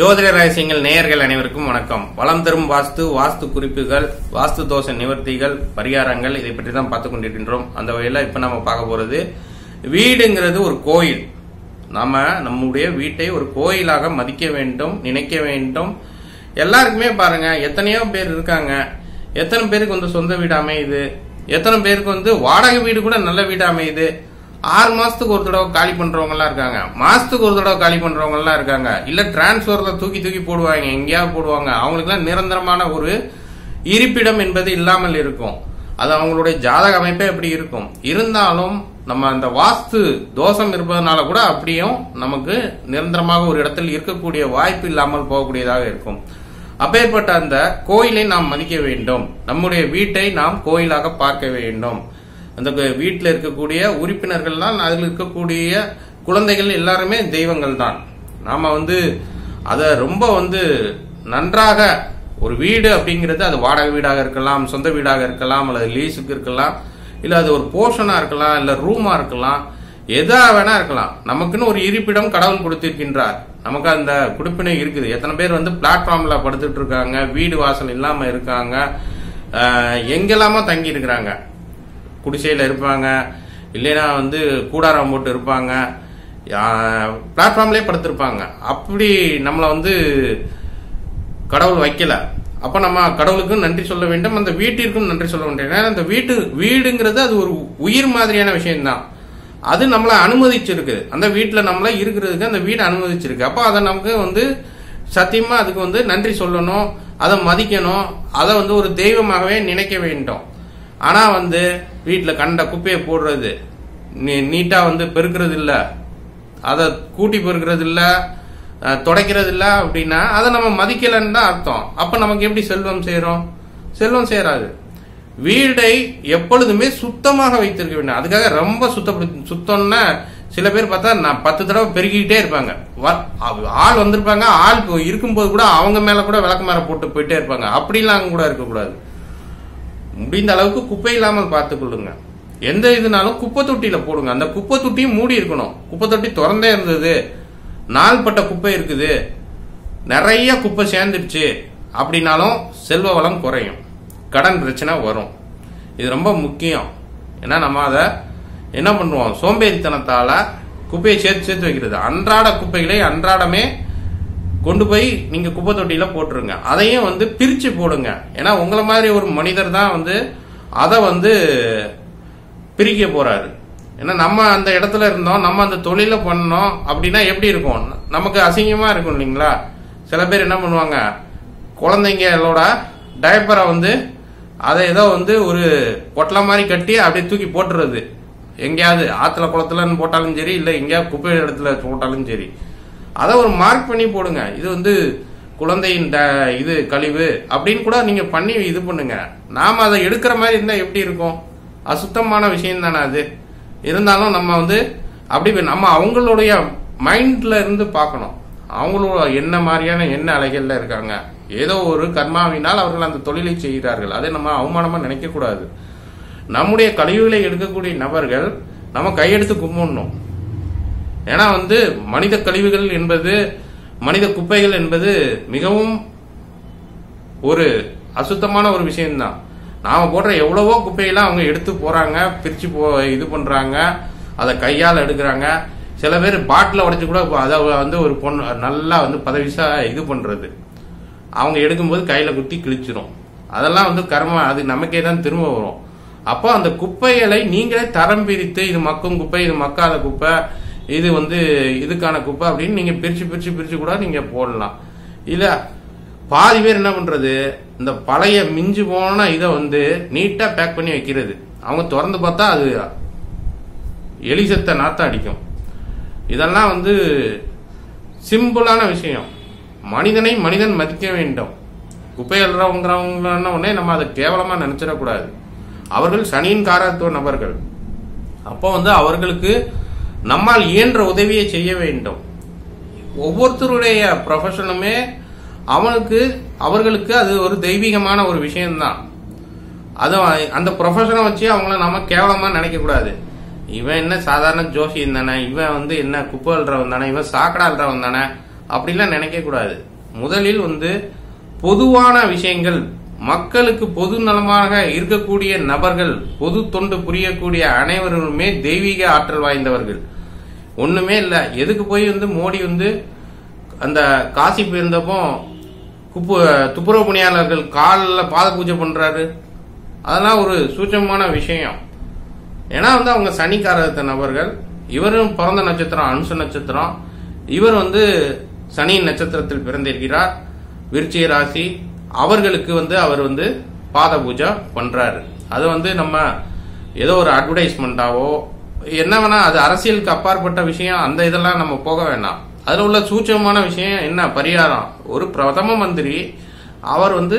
ஜோதிட ரகசியங்கள் நேயர்கள் அனைவருக்கும் வணக்கம் வளம் தரும் வாஸ்து வாஸ்து குறிப்புகள் வாஸ்து தோஷ நிவர்த்திகள் பரிகாரங்கள் இதை பற்றி தான் பார்த்து கொண்டிருக்கின்றோம் அந்த வகையில் இப்போ நம்ம பார்க்க போறது வீடுங்கிறது ஒரு கோயில் நாம நம்முடைய வீட்டை ஒரு கோயிலாக மதிக்க வேண்டும் நினைக்க வேண்டும் எல்லாருக்குமே பாருங்க எத்தனையோ பேர் இருக்காங்க எத்தனை பேருக்கு வந்து சொந்த வீடு அமையுது எத்தனை பேருக்கு வந்து வாடகை வீடு கூட நல்ல வீடு அமையுது ஆறு மாசத்துக்கு ஒரு தடவை காலி பண்றவங்க எல்லாம் இருக்காங்க மாசத்துக்கு ஒரு தடவை காலி பண்றவங்க எல்லாம் இருக்காங்க இல்ல டிரான்ஸ்பர்ல தூக்கி தூக்கி போடுவாங்க எங்கேயாவது போடுவாங்க அவங்களுக்கு எல்லாம் நிரந்தரமான ஒரு இருப்பிடம் என்பது இல்லாமல் இருக்கும் அது அவங்களுடைய ஜாதக அமைப்பே அப்படி இருக்கும் இருந்தாலும் நம்ம அந்த வாஸ்து தோஷம் இருப்பதனால கூட அப்படியும் நமக்கு நிரந்தரமாக ஒரு இடத்தில் இருக்கக்கூடிய வாய்ப்பு இல்லாமல் போகக்கூடியதாக இருக்கும் அப்பேற்பட்ட அந்த கோயிலை நாம் மதிக்க வேண்டும் நம்முடைய வீட்டை நாம் கோயிலாக பார்க்க வேண்டும் அந்த வீட்டில் இருக்கக்கூடிய உறுப்பினர்கள் தான் அதில் இருக்கக்கூடிய குழந்தைகள் எல்லாருமே தெய்வங்கள் தான் நாம வந்து அதை ரொம்ப வந்து நன்றாக ஒரு வீடு அப்படிங்கிறது அது வாடகை வீடாக இருக்கலாம் சொந்த வீடாக இருக்கலாம் அல்லது லீஸுக்கு இருக்கலாம் இல்ல அது ஒரு போர்ஷனா இருக்கலாம் இல்ல ரூமா இருக்கலாம் எதா வேணா இருக்கலாம் நமக்குன்னு ஒரு இருப்பிடம் கடவுள் கொடுத்திருக்கின்றார் நமக்கு அந்த குடிப்பினை இருக்குது எத்தனை பேர் வந்து பிளாட்ஃபார்ம்ல படுத்துட்டு இருக்காங்க வீடு வாசல் இல்லாம இருக்காங்க அஹ், எங்கெல்லாமோ தங்கி இருக்கிறாங்க குடிசையில் இருப்பாங்க இல்லைன்னா வந்து கூடாரம் போட்டு இருப்பாங்க பிளாட்ஃபார்ம்லேயே படுத்திருப்பாங்க அப்படி நம்மளை வந்து கடவுள் வைக்கல அப்ப நம்ம கடவுளுக்கும் நன்றி சொல்ல வேண்டும் அந்த வீட்டிற்கும் நன்றி சொல்ல வேண்டும் ஏன்னா அந்த வீட்டு வீடுங்கிறது அது ஒரு உயிர் மாதிரியான விஷயம்தான் அது நம்மளை அனுமதிச்சிருக்கு அந்த வீட்டுல நம்மள இருக்கிறதுக்கு அந்த வீடு அனுமதிச்சிருக்கு அப்போ அதை நமக்கு வந்து சத்தியமா அதுக்கு வந்து நன்றி சொல்லணும் அதை மதிக்கணும் அதை வந்து ஒரு தெய்வமாகவே நினைக்க வேண்டும் ஆனா வந்து வீட்டுல கண்ட குப்பையை போடுறது நீ- நீட்டா வந்து பெருக்கிறது இல்ல அதை கூட்டி பெருக்கிறது இல்ல அஹ், துடைக்கிறது இல்ல அப்படின்னா அதை நம்ம மதிக்கலன்னு தான் அர்த்தம் அப்ப நமக்கு எப்படி செல்வம் சேரும் செல்வம் சேராது வீடை எப்பொழுதுமே சுத்தமாக வைத்திருக்க வேண்டும் அதுக்காக ரொம்ப சுத்தப்படுத்தி சுத்தம்னா சில பேர் பார்த்தா நான் பத்து தடவை பெருக்கிக்கிட்டே இருப்பாங்க வ- ஆ- ஆள் வந்திருப்பாங்க ஆள் இப்போ இருக்கும்போது கூட அவங்க மேல கூட விளக்கு போட்டு போயிட்டே இருப்பாங்க அப்படிலாம் கூட இருக்கக்கூடாது முடிந்த அளவுக்கு குப்பை இல்லாமல் பார்த்துக் கொள்ளுங்க எந்த இதுனாலும் குப்பை தொட்டியில போடுங்க அந்த குப்பை தொட்டியும் மூடி இருக்கணும் குப்பை தொட்டி திறந்தே இருந்தது நாள்பட்ட குப்பை இருக்குது நிறைய குப்பை சேர்ந்துடுச்சு அப்படின்னாலும் செல்வ வளம் குறையும் கடன் பிரச்சனை வரும் இது ரொம்ப முக்கியம் ஏன்னா நம்ம அதை என்ன பண்ணுவோம் சோம்பேறித்தனத்தால குப்பையை சேர்த்து சேர்த்து வைக்கிறது அன்றாட குப்பைகளை அன்றாடமே கொண்டு போய் நீங்க குப்பை தொட்டியில போட்டுருங்க அதையும் வந்து பிரிச்சு போடுங்க ஏன்னா உங்களை மாதிரி ஒரு மனிதர் தான் வந்து அதை வந்து பிரிக்க போறாரு ஏன்னா நம்ம அந்த இடத்துல இருந்தோம் நம்ம அந்த தொழில பண்ணோம் அப்படின்னா எப்படி இருக்கும் நமக்கு அசிங்கமா இருக்கும் இல்லைங்களா சில பேர் என்ன பண்ணுவாங்க குழந்தைங்களோட டயப்பரை வந்து அதை ஏதோ வந்து ஒரு பொட்டலை மாதிரி கட்டி அப்படியே தூக்கி போட்டுறது எங்கேயாவது ஆத்துல குளத்துலன்னு போட்டாலும் சரி இல்லை எங்கேயாவது குப்பை இடத்துல போட்டாலும் சரி அதை ஒரு மார்க் பண்ணி போடுங்க இது வந்து குழந்தையின் ட- இது கழிவு அப்படின்னு கூட நீங்க பண்ணி இது பண்ணுங்க நாம அதை எடுக்கிற மாதிரி இருந்தா எப்படி இருக்கும் அசுத்தமான விஷயம் தானே அது இருந்தாலும் நம்ம வந்து அப்படி நம்ம அவங்களுடைய மைண்ட்ல இருந்து பார்க்கணும் அவங்களோட என்ன மாதிரியான என்ன அலைகள்ல இருக்காங்க ஏதோ ஒரு கர்மாவினால் அவர்கள் அந்த தொழிலை செய்கிறார்கள் அதை நம்ம அவமானமா நினைக்க கூடாது நம்முடைய கழிவுகளை எடுக்கக்கூடிய நபர்கள் நம்ம கையெடுத்து கும்பிடணும் ஏன்னா வந்து மனித கழிவுகள் என்பது மனித குப்பைகள் என்பது மிகவும் ஒரு அசுத்தமான ஒரு விஷயம்தான் நாம போடுற எவ்வளவோ குப்பையெல்லாம் அவங்க எடுத்து போறாங்க பிரிச்சு போ இது பண்றாங்க அதை கையால் எடுக்கிறாங்க சில பேர் பாட்டில் உடைச்சு கூட அதை வந்து ஒரு பொண்ணு நல்லா வந்து பதவிசா இது பண்றது அவங்க எடுக்கும்போது கையில குத்தி கிழிச்சிரும் அதெல்லாம் வந்து கர்ம அது நமக்கே தான் திரும்ப வரும் அப்போ அந்த குப்பைகளை நீங்களே தரம் பிரித்து இது மக்கும் குப்பை இது மக்காத குப்பை இது வந்து இதுக்கான குப்பை அப்படின்னு நீங்க பிரிச்சு பிரிச்சு பிரிச்சு கூட நீங்க போடலாம் இல்ல பாதி பேர் என்ன பண்றது இந்த பழைய மிஞ்சு போன இதை வந்து நீட்டா பேக் பண்ணி வைக்கிறது அவங்க திறந்து பார்த்தா அது எலிசத்த நாத்தம் அடிக்கும் இதெல்லாம் வந்து சிம்பிளான விஷயம் மனிதனை மனிதன் மதிக்க வேண்டும் குப்பை அள்ளுறவங்கிறவங்க உடனே நம்ம அதை கேவலமா நினைச்சிடக்கூடாது அவர்கள் சனியின் காரத்துவ நபர்கள் அப்போ வந்து அவர்களுக்கு நம்மால் இயன்ற உதவியை செய்ய வேண்டும் ஒவ்வொருத்தருடைய ப்ரொஃபஷனுமே அவனுக்கு அவர்களுக்கு அது ஒரு தெய்வீகமான ஒரு விஷயம்தான் அது அந்த ப்ரொஃபஷனை வச்சு அவங்கள நம்ம கேவலமா நினைக்க கூடாது இவன் என்ன சாதாரண ஜோசியம் தானே இவன் வந்து என்ன குப்பை அல்றவன் தானே இவன் சாக்கடை அல்றவன் தானே அப்படிலாம் நினைக்க கூடாது முதலில் வந்து பொதுவான விஷயங்கள் மக்களுக்கு பொது நலமாக இருக்கக்கூடிய நபர்கள் பொது தொண்டு புரியக்கூடிய அனைவருமே தெய்வீக ஆற்றல் வாய்ந்தவர்கள் ஒண்ணுமே இல்ல எதுக்கு போய் வந்து மோடி வந்து அந்த காசி போயிருந்தப்போ குப்பு துப்புரவு பணியாளர்கள் காலில் பாத பூஜை பண்றாரு அதெல்லாம் ஒரு சூட்சமான விஷயம் ஏன்னா வந்து அவங்க சனிக்காரத்த நபர்கள் இவரும் பிறந்த நட்சத்திரம் அனுச நட்சத்திரம் இவர் வந்து சனி நட்சத்திரத்தில் பிறந்திருக்கிறார் விருச்சிக ராசி அவர்களுக்கு வந்து அவர் வந்து பாத பூஜை பண்றாரு அது வந்து நம்ம ஏதோ ஒரு அட்வர்டைஸ்மெண்ட்டாவோ என்ன வேணா அது அரசியலுக்கு அப்பாற்பட்ட விஷயம் அந்த இதெல்லாம் நம்ம போக வேண்டாம் அதுல உள்ள சூட்சமான விஷயம் என்ன பரிகாரம் ஒரு பிரதம மந்திரி அவர் வந்து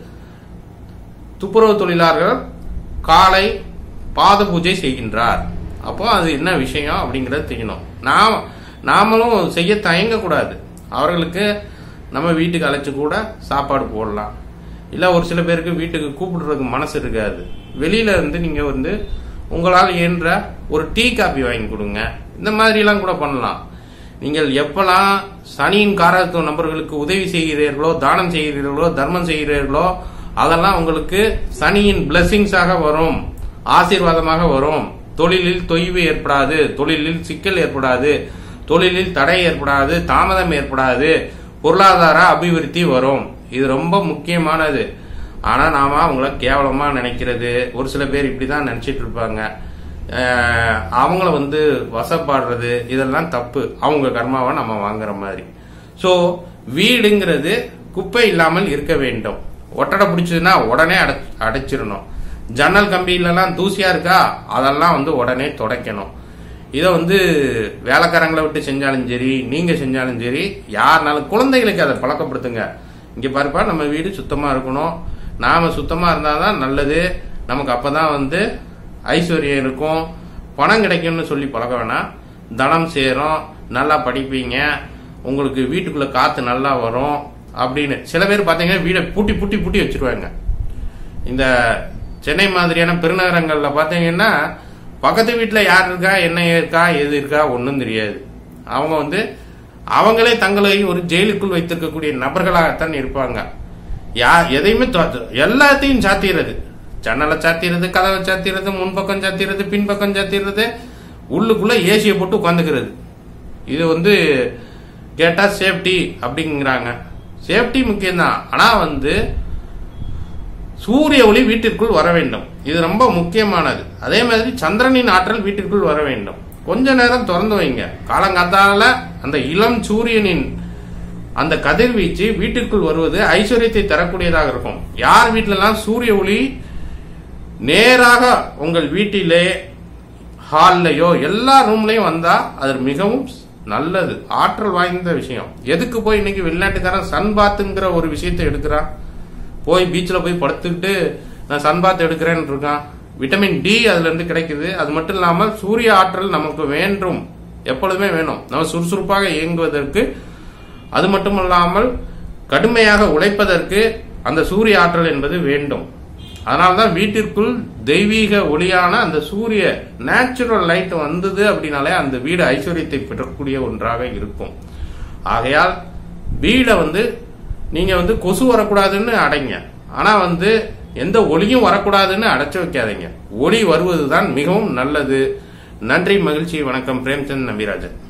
துப்புரவு தொழிலாளர்கள் காலை பாத பூஜை செய்கின்றார் அப்போ அது என்ன விஷயம் அப்படிங்கறது தெரியணும் நாம் நாமளும் செய்ய தயங்கக்கூடாது அவர்களுக்கு நம்ம வீட்டுக்கு அழைச்சு கூட சாப்பாடு போடலாம் இல்லை ஒரு சில பேருக்கு வீட்டுக்கு கூப்பிடுறதுக்கு மனசு இருக்காது வெளியில இருந்து நீங்க வந்து உங்களால் இயன்ற ஒரு டீ காப்பி வாங்கி கொடுங்க இந்த மாதிரிலாம் கூட பண்ணலாம் நீங்கள் எப்பெல்லாம் சனியின் காரகத்துவ நபர்களுக்கு உதவி செய்கிறீர்களோ தானம் செய்கிறீர்களோ தர்மம் செய்கிறீர்களோ அதெல்லாம் உங்களுக்கு சனியின் பிளெஸிங்ஸாக வரும் ஆசீர்வாதமாக வரும் தொழிலில் தொய்வு ஏற்படாது தொழிலில் சிக்கல் ஏற்படாது தொழிலில் தடை ஏற்படாது தாமதம் ஏற்படாது பொருளாதார அபிவிருத்தி வரும் இது ரொம்ப முக்கியமானது ஆனா நாம அவங்கள கேவலமா நினைக்கிறது ஒரு சில பேர் இப்படிதான் நினைச்சிட்டு இருப்பாங்க அஹ் அவங்கள வந்து வசப்பாடுறது இதெல்லாம் தப்பு அவங்க கர்மாவை நம்ம வாங்குற மாதிரி சோ வீடுங்கிறது குப்பை இல்லாமல் இருக்க வேண்டும் ஒட்டடை பிடிச்சதுன்னா உடனே அடை அடைச்சிடணும் ஜன்னல் கம்பியிலலாம் தூசியா இருக்கா அதெல்லாம் வந்து உடனே துடைக்கணும் இதை வந்து வேலைக்காரங்களை விட்டு செஞ்சாலும் சரி நீங்க செஞ்சாலும் சரி யாருனாலும் குழந்தைகளுக்கு அதை பழக்கப்படுத்துங்க இங்க பாருப்பா நம்ம வீடு சுத்தமா இருக்கணும் நாம சுத்தமா இருந்தாதான் நல்லது நமக்கு அப்பதான் வந்து ஐஸ்வர்யம் இருக்கும் பணம் கிடைக்கும்னு சொல்லி பழக்க வேணாம் தனம் சேரும் நல்லா படிப்பீங்க உங்களுக்கு வீட்டுக்குள்ள காத்து நல்லா வரும் அப்படின்னு சில பேர் பாத்தீங்கன்னா வீடை பூட்டி பூட்டி பூட்டி வச்சிருவாங்க இந்த சென்னை மாதிரியான பெருநகரங்கள்ல பாத்தீங்கன்னா பக்கத்து வீட்டுல யார் இருக்கா என்ன இருக்கா எது இருக்கா ஒன்றும் தெரியாது அவங்க வந்து அவங்களே தங்களை ஒரு ஜெயிலுக்குள் வைத்திருக்கக்கூடிய நபர்களாகத்தான் இருப்பாங்க யா எதையுமே தொ- எல்லாத்தையும் சாத்திடுறது ஜன்னலை சாத்திடுறது கதவை சாத்திடுறது முன்பக்கம் சாத்திடுறது பின்பக்கம் சாத்திடுறது உள்ளுக்குள்ள ஏசியை போட்டு உட்காந்துக்கிறது இது வந்து கேட்டா சேஃப்டி அப்படிங்கிறாங்க சேஃப்டி முக்கியம்தான் ஆனா வந்து சூரிய ஒளி வீட்டிற்குள் வர வேண்டும் இது ரொம்ப முக்கியமானது அதே மாதிரி சந்திரனின் ஆற்றல் வீட்டிற்குள் வர வேண்டும் கொஞ்ச நேரம் திறந்து வைங்க காலங்காத்தால அந்த இளம் சூரியனின் அந்த கதிர்வீச்சு வீட்டிற்குள் வருவது ஐஸ்வர்யத்தை தரக்கூடியதாக இருக்கும் யார் வீட்டிலலாம் சூரிய ஒளி நேராக உங்கள் வீட்டிலே ஹால்லையோ எல்லா ரூம்லயும் வந்தா அது மிகவும் நல்லது ஆற்றல் வாய்ந்த விஷயம் எதுக்கு போய் இன்னைக்கு வெளிநாட்டுக்காரன் சன் பாத்துங்கிற ஒரு விஷயத்தை எடுக்கிறான் போய் பீச்சில் போய் படுத்துக்கிட்டு நான் சன் பாத் எடுக்கிறேன்னு இருக்கான் விட்டமின் டி அதுல இருந்து கிடைக்குது அது மட்டும் இல்லாமல் சூரிய ஆற்றல் நமக்கு வேண்டும் எப்பொழுதுமே வேணும் நம்ம சுறுசுறுப்பாக இயங்குவதற்கு அது மட்டுமல்லாமல் கடுமையாக உழைப்பதற்கு அந்த சூரிய ஆற்றல் என்பது வேண்டும் அதனால்தான் வீட்டிற்குள் தெய்வீக ஒளியான அந்த சூரிய நேச்சுரல் லைட் வந்தது அப்படின்னாலே அந்த வீடு ஐஸ்வர்யத்தை பெறக்கூடிய ஒன்றாக இருக்கும் ஆகையால் வீடை வந்து நீங்க வந்து கொசு வரக்கூடாதுன்னு அடைங்க ஆனா வந்து எந்த ஒளியும் வரக்கூடாதுன்னு அடைச்சு வைக்காதீங்க ஒளி வருவதுதான் மிகவும் நல்லது நன்றி மகிழ்ச்சி வணக்கம் பிரேம்சந்த் நம்பிராஜன்